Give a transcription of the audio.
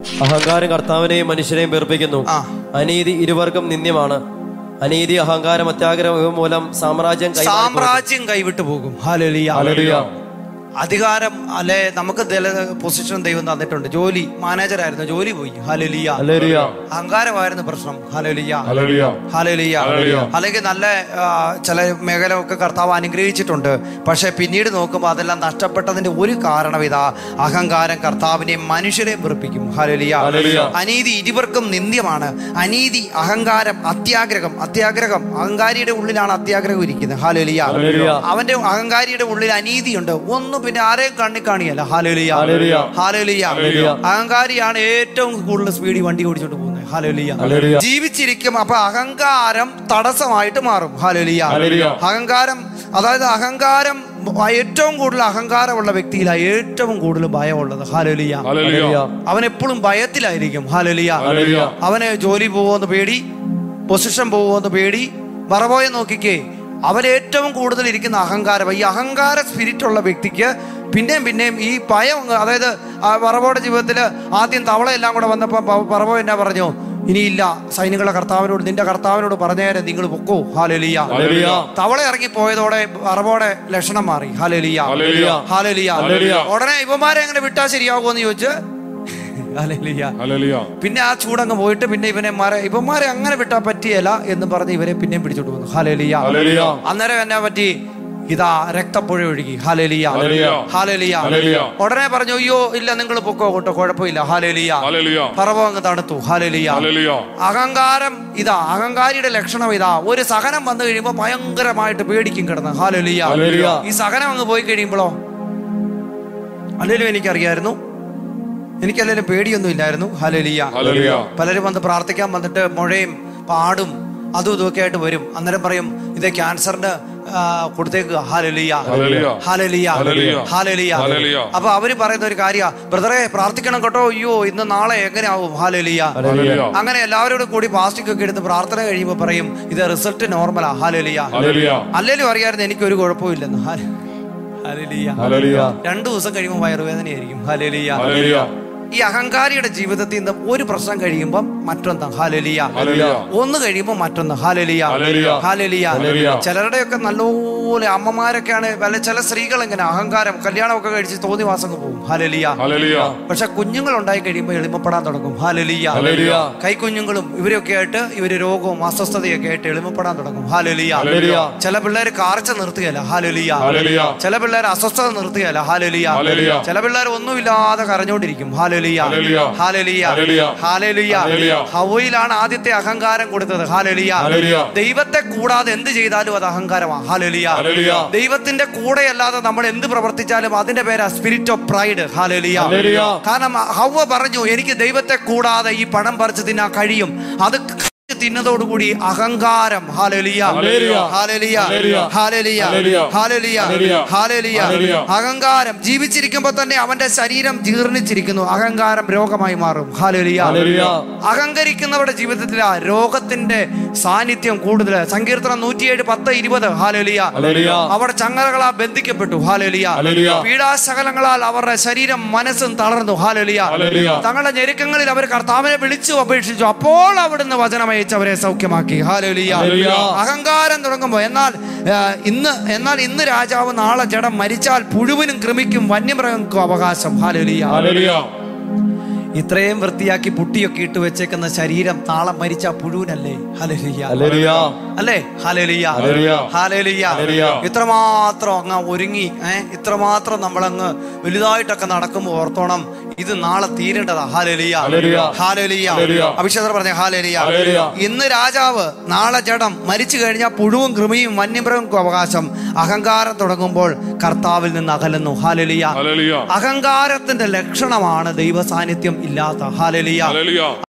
അഹങ്കാരം കർത്താവിനെയും മനുഷ്യരെയും വെറുപ്പിക്കുന്നു ആ. അനീതി ഇരുവർക്കും നിന്ദ്യമാണ് അനീതി അഹങ്കാരം അത്യാഗ്രഹം ഇവ മൂലം സാമ്രാജ്യം കൈമാറി സാമ്രാജ്യം കൈവിട്ടു പോകും ഹാലലിയ ഹല്ലേലൂയ. അധികാരം അല്ലെ നമുക്ക് ചില പൊസിഷൻ ദൈവം തന്നിട്ടുണ്ട് ജോലി മാനേജർ ആയിരുന്നു ജോലി പോയി ഹാലലിയ ഹല്ലേലൂയ. അഹങ്കാരമായിരുന്നു പ്രശ്നം ഹാലലിയ ഹല്ലേലൂയ. ഹാലലിയ ഹല്ലേലൂയ. അല്ലെങ്കിൽ നല്ല ആ, ചില മേഖല ഒക്കെ കർത്താവ് അനുഗ്രഹിച്ചിട്ടുണ്ട് പക്ഷെ പിന്നീട് നോക്കുമ്പോൾ അതെല്ലാം നഷ്ടപ്പെട്ടതിന്റെ ഒരു കാരണം ഇതാ അഹങ്കാരം കർത്താവിനെയും മനുഷ്യരെയും വെറുപ്പിക്കും ഹാലലിയ ഹല്ലേലൂയ. അനീതി ഇരുവർക്കും നിന്ദ്യമാണ് അനീതി അഹങ്കാരം അത്യാഗ്രഹം അത്യാഗ്രഹം അഹങ്കാരിയുടെ ഉള്ളിലാണ് അത്യാഗ്രഹം ഇരിക്കുന്നത് ഹാലലിയ ഹല്ലേലൂയ. അവന്റെ അഹങ്കാരിയുടെ ഉള്ളിൽ അനീതിയുണ്ട് ഒന്നും പിന്നെ ആരെയും കണ്ണി കാണിയല്ല ഹാലലിയ ഹല്ലേലൂയ. ഹാലലിയ ഹല്ലേലൂയ. അഹങ്കാരിയാണ് ഏറ്റവും കൂടുതൽ സ്പീഡിൽ വണ്ടി ഓടിച്ചോണ്ട് പോകുന്നത് ഹാലലിയ ഹല്ലേലൂയ. ജീവിച്ചിരിക്കും അപ്പൊ അഹങ്കാരം തടസ്സമായിട്ട് മാറും ഹാലലിയ ഹല്ലേലൂയ. അഹങ്കാരം അതായത് അഹങ്കാരം ഏറ്റവും കൂടുതൽ അഹങ്കാരമുള്ള വ്യക്തിയിലാണ് ഏറ്റവും കൂടുതൽ ഭയമുള്ളത് ഹാലലിയ ഹല്ലേലൂയ. അവൻ എപ്പോഴും ഭയത്തിലായിരിക്കും ഹാലലിയ ഹല്ലേലൂയ. അവന് ജോലി പോകുമെന്ന് പേടി പൊസിഷൻ പോകുമെന്ന് പേടി മറപോയെ നോക്കിക്കേ അവൻ ഏറ്റവും കൂടുതൽ ഇരിക്കുന്ന അഹങ്കാരം ഈ അഹങ്കാര സ്പിരിറ്റ് ഉള്ള വ്യക്തിക്ക് പിന്നെയും പിന്നെയും ഈ ഭയം അങ്ങ് അതായത് ആ പറവോയുടെ ജീവിതത്തിൽ ആദ്യം തവളയെല്ലാം കൂടെ വന്നപ്പോൾ പറവോ എന്നാ പറഞ്ഞു ഇനിയില്ല സൈനികളെ കർത്താവിനോട് നിന്റെ കർത്താവിനോട് പറഞ്ഞേരെ നിങ്ങൾ പൊക്കോ ഹാലലിയ ഹല്ലേലൂയ. തവള ഇറങ്ങി പോയതോടെ പറവോടെ ലക്ഷണം മാറി ഹാലലിയ ഹല്ലേലൂയ. ഹാലലിയ ഹല്ലേലൂയ. ഉടനെ ഇവന്മാരെ എങ്ങനെ വിട്ടാ ശരിയാകുമെന്ന് ചോദിച്ച് ഹാലലിയ ഹല്ലേലൂയ. പിന്നെ ആ ചൂടങ്ങ് പോയിട്ട് പിന്നെ ഇവനെ മര ഇവന്മാരെ അങ്ങനെ വിട്ടാ പറ്റിയല്ല എന്ന് പറഞ്ഞ് ഇവരെ പിന്നെയും പിടിച്ചോണ്ട് വന്നു ഹാലേലിയ ഹല്ലേലൂയ. അന്നേരം എന്നാ പറ്റി ഇതാ രക്തപ്പുഴ ഒഴുകി ഹാലേലിയ ഹല്ലേലൂയ. Hallelujah hallelujah. ഉടനെ പറഞ്ഞു അയ്യോ ഇല്ല നിങ്ങൾ പൊക്കോ കേട്ടോ കുഴപ്പമില്ല ഹാലേലിയ ഹല്ലേലൂയ. പറവ അങ്ങ് തണുത്തു ഹാലേലിയ ഹല്ലേലൂയ. അഹങ്കാരം ഇതാ അഹങ്കാരിയുടെ ലക്ഷണം ഇതാ ഒരു സഹനം വന്നു കഴിയുമ്പോൾ ഭയങ്കരമായിട്ട് പേടിക്കും കിടന്ന് ഹാലേലിയ ഹല്ലേലൂയ. ഈ സഹനം അങ്ങ് പോയി കഴിയുമ്പോഴോ അല്ലെങ്കിലും എനിക്കറിയായിരുന്നു എനിക്കല്ലെങ്കിലും പേടിയൊന്നും ഇല്ലായിരുന്നു ഹലലിയ ഹല്ലേലൂയ. പലരും വന്ന് പ്രാർത്ഥിക്കാൻ വന്നിട്ട് മുഴയും പാടും അതും ഇതുമൊക്കെ ആയിട്ട് വരും അന്നേരം പറയും ഇത് ക്യാൻസറിന് ആ, കൊടുത്തേക്കുക ഹാലലിയ ഹല്ലേലൂയ. ഹാലലിയ ഹല്ലേലൂയ. ഹാലലിയ ഹല്ലേലൂയ. അപ്പൊ അവര് പറയുന്ന ഒരു കാര്യ ബ്രദറെ പ്രാർത്ഥിക്കണം കേട്ടോ അയ്യോ ഇന്ന് നാളെ എങ്ങനെ ആവും ഹാലലിയ ഹല്ലേലൂയ. അങ്ങനെ എല്ലാവരോടും കൂടി പ്ലാസ്റ്റിക് ഒക്കെ എടുത്ത് പ്രാർത്ഥന കഴിയുമ്പോൾ പറയും ഇത് റിസൾട്ട് നോർമലാ ഹാലലിയ ഹല്ലേലൂയ. അല്ലേലും അറിയാമായിരുന്നു എനിക്ക് ഒരു കുഴപ്പമില്ലെന്ന് ഹാല- ഹാലലിയ ഹല്ലേലൂയ. രണ്ടു ദിവസം കഴിയുമ്പോൾ വയറുവേദനയായിരിക്കും ഹാലലിയ ഹല്ലേലൂയ. ഈ അഹങ്കാരിയുടെ ജീവിതത്തിൽ നിന്ന് ഒരു പ്രശ്നം കഴിയുമ്പോൾ മറ്റൊന്ന് ഹാലലിയ ഹല്ലേലൂയ. ഒന്ന് കഴിയുമ്പോൾ മറ്റൊന്ന് ഹാലലിയ ഹല്ലേലൂയ. ഹാലലിയ ഹല്ലേലൂയ. ചിലരുടെയൊക്കെ നല്ലപോലെ അമ്മമാരൊക്കെയാണ് വല്ല ചില സ്ത്രീകൾ ഇങ്ങനെ അഹങ്കാരം കല്യാണമൊക്കെ കഴിച്ച് തോന്നി മാസം പോകും ഹാലലിയ ഹല്ലേലൂയ. പക്ഷെ കുഞ്ഞുങ്ങൾ ഉണ്ടായി കഴിയുമ്പോൾ എളിമപ്പെടാൻ തുടങ്ങും ഹാലലിയ ഹല്ലേലൂയ. കൈക്കുഞ്ഞുങ്ങളും ഇവരൊക്കെ ആയിട്ട് ഇവര് രോഗവും അസ്വസ്ഥതയൊക്കെ ആയിട്ട് എളിമപ്പെടാൻ തുടങ്ങും ഹാലലിയ ഹല്ലേലൂയ. ചില പിള്ളേർ കാർച്ച നിർത്തുകയല്ല ഹാലലിയ ഹല്ലേലൂയ. ചില പിള്ളേർ അസ്വസ്ഥത നിർത്തുകയല്ല ഹാലലിയ ഹല്ലേലൂയ. ചില പിള്ളേർ ഒന്നുമില്ലാതെ കരഞ്ഞോണ്ടിരിക്കും ഹാലലിയ ഹല്ലേലൂയ. ഹാലലിയ ഹല്ലേലൂയ. ഹാലലിയ ഹല്ലേലൂയ. ഹവയിലാണ് ആദ്യത്തെ അഹങ്കാരം കൊടുത്തത് ഹാലലിയ ഹല്ലേലൂയ. ദൈവത്തെ കൂടാതെ എന്ത് ചെയ്താലും അത് അഹങ്കാരമാണ് ഹാലലിയ ഹല്ലേലൂയ. ദൈവത്തിന്റെ കൂടെയല്ലാതെ നമ്മൾ എന്ത് പ്രവർത്തിച്ചാലും അതിന്റെ പേരാ spirit of pride hallelujah hallelujah. കാരണം ഹവ പറഞ്ഞു എനിക്ക് ദൈവത്തെ കൂടാതെ ഈ പണം പറിച്ച് തിന്നാൻ കഴിയും അത് തിന്നതോടുകൂടി അഹങ്കാരം ഹാലലിയ ഹല്ലേലൂയ. ഹാലലിയ ഹല്ലേലൂയ. ഹാലലിയ ഹല്ലേലൂയ. ഹാലലിയ ഹല്ലേലൂയ. ഹാലലിയ ഹല്ലേലൂയ. അഹങ്കാരം ജീവിച്ചിരിക്കുമ്പോൾ തന്നെ അവന്റെ ശരീരം ജീർണിച്ചിരിക്കുന്നു അഹങ്കാരം രോഗമായി മാറും ഹാലലിയ ഹല്ലേലൂയ. അഹങ്കരിക്കുന്നവരുടെ ജീവിതത്തിൽ ആ രോഗത്തിന്റെ സാന്നിധ്യം കൂടുതൽ സങ്കീർത്തനം നൂറ്റിയേഴ് പത്ത് ഇരുപത് ഹാലലിയ ഹല്ലേലൂയ. അവിടെ ചങ്ങലകളാ ബന്ധിക്കപ്പെട്ടു ഹാലലിയ ഹല്ലേലൂയ. പീഡാശകലങ്ങളാൽ അവരുടെ ശരീരം മനസ്സും തളർന്നു ഹാലലിയ ഹല്ലേലൂയ. തങ്ങളുടെ ഞെരുക്കങ്ങളിൽ അവർ കർത്താവിനെ വിളിച്ചു അപേക്ഷിച്ചു അപ്പോൾ അവിടുന്ന് വചനം അയച്ച് അവരെ സൗഖ്യമാക്കി ഹാലലിയ ഹല്ലേലൂയ. അഹങ്കാരം തുടങ്ങുമ്പോൾ എന്നാൽ ആ, ഇന്ന് എന്നാൽ ഇന്ന് രാജാവ് നാളെ ജഡം മരിച്ചാൽ പുഴുവിനും കൃമിക്കും വന്യമൃഗങ്ങൾക്കും അവകാശം ഹാലലിയ ഹല്ലേലൂയ. ഇത്രയും വൃത്തിയാക്കി പുട്ടിയൊക്കെ ഇട്ട് വെച്ചേക്കുന്ന ശരീരം നാളെ മരിച്ച പുഴുവിനല്ലേ ഹലലിയ ഹല്ലേലൂയ. അല്ലേ ഹാലലിയ ഹല്ലേലൂയ. ഹാലലിയ ഹല്ലേലൂയ. ഇത്രമാത്രം അങ്ങ് ഒരുങ്ങി ഏഹ് ഇത്രമാത്രം നമ്മളങ്ങ് വലുതായിട്ടൊക്കെ നടക്കുമ്പോൾ ഓർത്തോണം ഇത് നാളെ തീരേണ്ടതാ ഹാലലിയ ഹല്ലേലൂയ. ഹാലലിയ ഹല്ലേലൂയ. അഭിഷേകർ പറഞ്ഞ ഹാലലിയ ഹല്ലേലൂയ. ഇന്ന് രാജാവ് നാളെ ജഡം മരിച്ചു കഴിഞ്ഞാൽ പുഴുവും കൃമിയും വന്യമൃഗങ്ങൾക്കും അവകാശം അഹങ്കാരം തുടങ്ങുമ്പോൾ കർത്താവിൽ നിന്ന് അകലുന്നു ഹാലലിയ ഹല്ലേലൂയ. അഹങ്കാരത്തിന്റെ ലക്ഷണമാണ് ദൈവ സാന്നിധ്യം ഇല്ലാത്ത ഹാലലിയ ഹല്ലേലൂയ.